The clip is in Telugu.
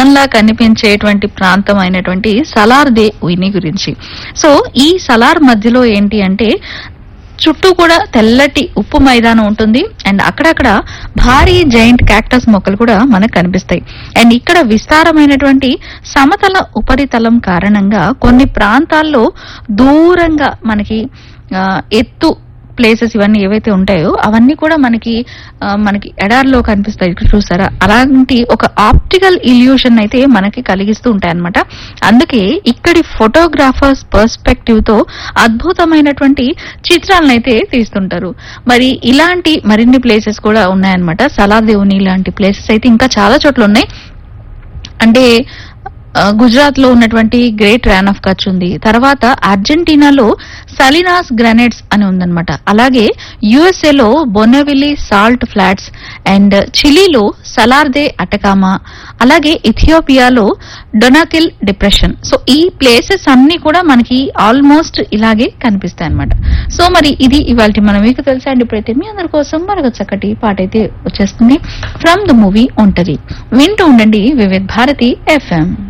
స్వర్గంలా కనిపించేటువంటి ప్రాంతం అయినటువంటి సలార్ దే ఉయిని గురించి సో ఈ సలార్ మధ్యలో ఏంటి అంటే చుట్టూ కూడా తెల్లటి ఉప్పు మైదానం ఉంటుంది అండ్ అక్కడక్కడ భారీ జైంట్ క్యాక్టస్ మొక్కలు కూడా మనకు కనిపిస్తాయి అండ్ ఇక్కడ విస్తారమైనటువంటి సమతల ఉపరితలం కారణంగా కొన్ని ప్రాంతాల్లో దూరంగా మనకి ఆ, ఎత్తు ప్లేసెస్ ఇవన్నీ ఏవైతే ఉంటాయో అవన్నీ కూడా మనకి ఆ, మనకి ఎడార్లో కనిపిస్తాయి ఇక్కడ చూసారా అలాంటి ఒక ఆప్టికల్ ఇల్యూషన్ అయితే మనకి కలిగిస్తూ ఉంటాయి అనమాట అందుకే ఇక్కడి ఫోటోగ్రాఫర్స్ పర్స్పెక్టివ్ తో అద్భుతమైనటువంటి చిత్రాలను అయితే తీస్తుంటారు మరి ఇలాంటి మరిన్ని ప్లేసెస్ కూడా ఉన్నాయన్నమాట సలాదేవుని ఇలాంటి ప్లేసెస్ అయితే ఇంకా చాలా చోట్ల ఉన్నాయి అంటే ఆ, గుజరాత్ లో ఉన్నటువంటి గ్రేట్ ర్యాన్ ఆఫ్ కచ్ ఉంది తర్వాత అర్జెంటీనాలో సలినాస్ గ్రానైట్స్ అని ఉందన్నమాట అలాగే యుఎస్ఏ లో బొనవిలి సాల్ట్ ఫ్లాట్స్ అండ్ చిలీలో సలార్దే అటకామా అలాగే ఇథియోపియాలో డొనాకిల్ డిప్రెషన్ సో ఈ ప్లేసెస్ అన్ని కూడా మనకి ఆల్మోస్ట్ ఇలాగే కనిపిస్తాయి అనమాట సో మరి ఇది ఇవాళ మనం మీకు తెలుసా అండి ఇప్పుడైతే మీ అందరి కోసం మరొక చక్కటి పాట అయితే వచ్చేస్తుంది ఫ్రమ్ ద మూవీ ఉంటది వింటూ ఉండండి వివిధ్ భారతి ఎఫ్ఎం